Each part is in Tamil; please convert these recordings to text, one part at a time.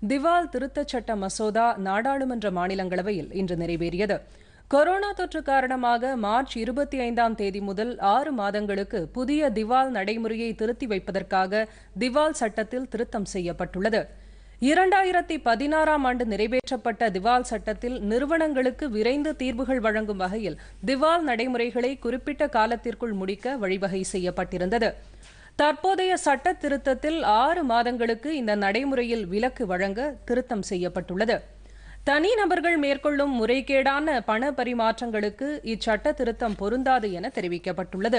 திவால் திருத்தச் சட்ட மசோதா நாடாளுமன்ற மாநிலங்களவையில் இன்று நிறைவேறியது கொரோனா தொற்று காரணமாக மார்ச் இருபத்தி ஐந்தாம் தேதி முதல் ஆறு மாதங்களுக்கு புதிய திவால் நடைமுறையை திருத்தி வைப்பதற்காக திவால் சட்டத்தில் திருத்தம் செய்யப்பட்டுள்ளது இரண்டாயிரத்தி பதினாறாம் ஆண்டு நிறைவேற்றப்பட்ட திவால் சட்டத்தில் நிறுவனங்களுக்கு விரைந்து தீர்வுகள் வழங்கும் வகையில் திவால் நடைமுறைகளை குறிப்பிட்ட காலத்திற்குள் முடிக்க வழிவகை செய்யப்பட்டிருந்தது தற்போதைய சட்ட திருத்தத்தில் ஆறு மாதங்களுக்கு இந்த நடைமுறையில் விலக்கு வழங்க திருத்தம் செய்யப்பட்டுள்ளது தனிநபர்கள் மேற்கொள்ளும் முறைகேடான பண பரிமாற்றங்களுக்கு இச்சட்ட திருத்தம் பொருந்தாது என தெரிவிக்கப்பட்டுள்ளது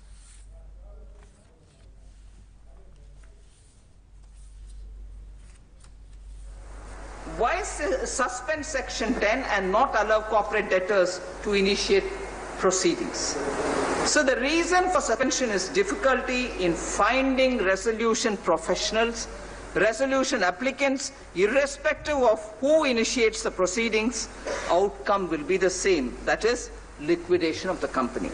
Why s- suspend Section 10 and not allow corporate debtors to initiate proceedings? So the reason for suspension is difficulty in finding resolution professionals, resolution applicants, irrespective of who initiates the proceedings, outcome will be the same, that is liquidation of the company.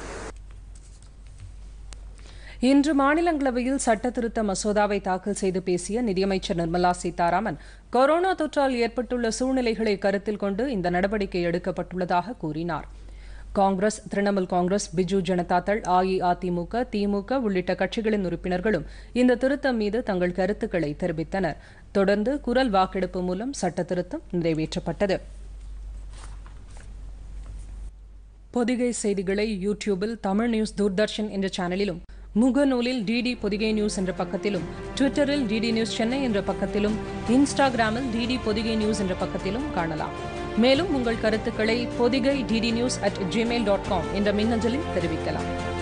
இன்று மாநிலங்களவையில் சட்ட திருத்த மசோதாவை தாக்கல் செய்து பேசிய நிதியமைச்சர் நிர்மலா சீதாராமன் கொரோனா தொற்றால் ஏற்பட்டுள்ள சூழ்நிலைகளை கருத்தில் கொண்டு இந்த நடவடிக்கை எடுக்கப்பட்டுள்ளதாக கூறினார் காங்கிரஸ் திரிணாமுல் காங்கிரஸ் பிஜு ஜனதாதள் அஇஅதிமுக திமுக உள்ளிட்ட கட்சிகளின் உறுப்பினர்களும் இந்த திருத்தம் மீது தங்கள் கருத்துக்களை தெரிவித்தனர் தொடர்ந்து குரல் வாக்கெடுப்பு மூலம் சட்ட திருத்தம் நிறைவேற்றப்பட்டது பொதிகை செய்திகளை யூடியூபில் தமிழ் நியூஸ் தூர்தர்ஷன் என்ற சேனலிலும் முகநூலில் டிடி பொதிகை நியூஸ் என்ற பக்கத்திலும் ட்விட்டரில் டிடி நியூஸ் சென்னை என்ற பக்கத்திலும் இன்ஸ்டாகிராமில் டிடி பொதிகை நியூஸ் என்ற பக்கத்திலும் காணலாம் மேலும் உங்கள் கருத்துக்களை Podhigai DD news at Gmail dot com என்ற மின்னஞ்சலில் தெரிவிக்கலாம்